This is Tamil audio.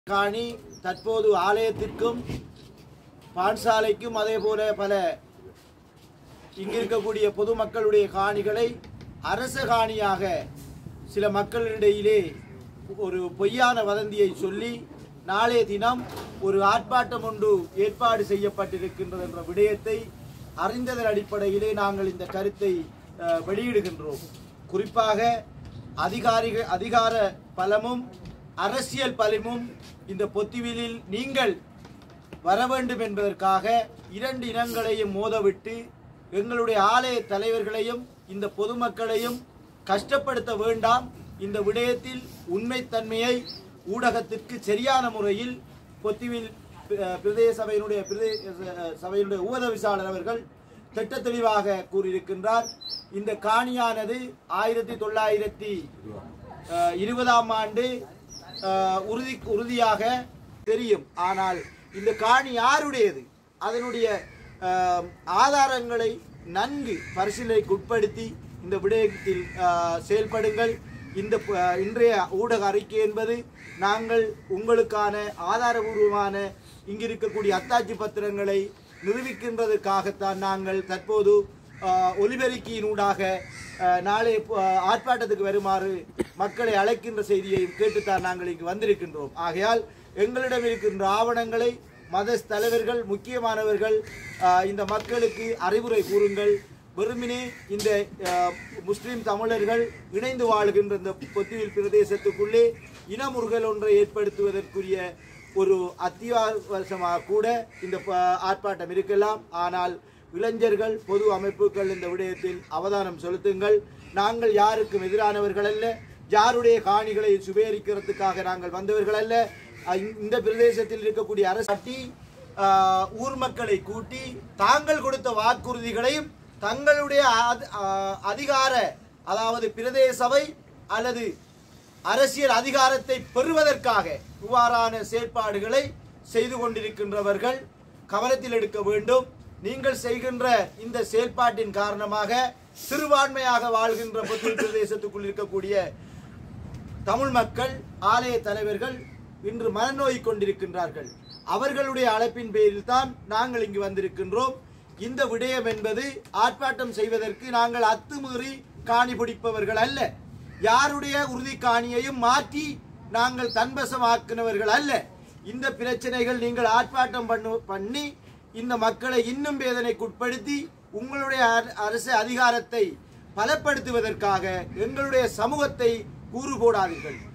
காணி தற்போது ஆலயத்திற்கும் பான்சாலைக்கும் அதே போல பல இங்கிருக்கக்கூடிய பொதுமக்களுடைய காணிகளை அரச காணியாக சில மக்களிடையிலே ஒரு பொய்யான வதந்தியை சொல்லி நாளைய தினம் ஒரு ஆர்ப்பாட்டம் ஒன்று ஏற்பாடு செய்யப்பட்டிருக்கின்றது என்ற விடயத்தை அறிந்ததன் அடிப்படையிலே நாங்கள் இந்த கருத்தை அஹ், வெளியிடுகின்றோம் குறிப்பாக அதிகாரிகள் அதிகார பலமும் அரசியல் பலமும் இந்த பொத்திவிலில் நீங்கள் வர வேண்டும் என்பதற்காக இரண்டு இனங்களையும் மோதவிட்டு எங்களுடைய ஆலய தலைவர்களையும் இந்த பொதுமக்களையும் கஷ்டப்படுத்த வேண்டாம் இந்த விடயத்தில் உண்மைத்தன்மையை ஊடகத்திற்கு சரியான முறையில் பொத்திவில் அஹ், பிரதேச சபையினுடைய பிரதேச அஹ், சபையினுடைய உபதவிசாளர் அவர்கள் திட்ட தெளிவாக கூறியிருக்கின்றார் இந்த காணியானது ஆயிரத்தி தொள்ளாயிரத்தி அஹ், இருபதாம் ஆண்டு அஹ், உறுதி உறுதியாக தெரியும் ஆனால் இந்த காணி யாருடையது அதனுடைய அஹ், ஆதாரங்களை நன்கு பரிசீலனைக்கு உட்படுத்தி இந்த விடயத்தில் அஹ், செயல்படுங்கள் இந்த ப- இன்றைய ஊடக அறிக்கை என்பது நாங்கள் உங்களுக்கான ஆதாரபூர்வமான இங்கு இருக்கக்கூடிய அத்தாட்சி பத்திரங்களை நிரூபிக்கின்றதற்காகத்தான் நாங்கள் தற்போது அஹ், ஒலிபெருக்கியினூடாக அஹ், நாளை அஹ், ஆர்ப்பாட்டத்துக்கு வருமாறு மக்களை அழைக்கின்ற செய்தியையும் கேட்டுத்தான் நாங்கள் இங்கு வந்திருக்கின்றோம் ஆகையால் எங்களிடம் இருக்கின்ற ஆவணங்களை மத தலைவர்கள் முக்கியமானவர்கள் அஹ், இந்த மக்களுக்கு அறிவுரை கூறுங்கள் வெறுமினே இந்த அஹ், முஸ்லிம் தமிழர்கள் இணைந்து வாழ்கின்ற இந்த பொத்திவில் பிரதேசத்துக்குள்ளே இனமுறுகல் ஒன்றை ஏற்படுத்துவதற்குரிய ஒரு அத்தியாவசியமாக கூட இந்த ப- ஆர்ப்பாட்டம் இருக்கலாம் ஆனால் இளைஞர்கள் பொது அமைப்புகள் இந்த விடயத்தில் அவதானம் செலுத்துங்கள் நாங்கள் யாருக்கும் எதிரானவர்கள் அல்ல யாருடைய காணிகளை சுவேரிக்கிறதுக்காக நாங்கள் வந்தவர்கள் அல்ல அஹ் இந்த பிரதேசத்தில் இருக்கக்கூடிய அரசாட்டி ஆஹ், ஊர் மக்களை கூட்டி தாங்கள் கொடுத்த வாக்குறுதிகளையும் தங்களுடைய அத- ஆஹ், அதிகார அதாவது பிரதேச சபை அல்லது அரசியல் அதிகாரத்தை பெறுவதற்காக இவ்வாறான செயற்பாடுகளை செய்து கொண்டிருக்கின்றவர்கள் கவனத்தில் எடுக்க வேண்டும் நீங்கள் செய்கின்ற இந்த செயல்பாட்டின் காரணமாக சிறுபான்மையாக வாழ்கின்ற புத்தூர் பிரதேசத்துக்குள் இருக்கக்கூடிய தமிழ் மக்கள் ஆலய தலைவர்கள் இன்று மனநோய் கொண்டிருக்கின்றார்கள் அவர்களுடைய அழைப்பின் பேரில் தான் நாங்கள் இங்கு வந்திருக்கின்றோம் இந்த விடயம் என்பது ஆர்ப்பாட்டம் செய்வதற்கு நாங்கள் அத்துமீறி காணி பிடிப்பவர்கள் அல்ல யாருடைய உறுதி காணியையும் மாற்றி நாங்கள் தன்வசமாக்கினவர்கள் அல்ல இந்த பிரச்சனைகள் நீங்கள் ஆர்ப்பாட்டம் பண்ணு பண்ணி இந்த மக்களை இன்னும் வேதனைக்குட்படுத்தி உங்களுடைய அர- அரசு அதிகாரத்தை பலப்படுத்துவதற்காக எங்களுடைய சமூகத்தை கூறு போடாதீர்கள்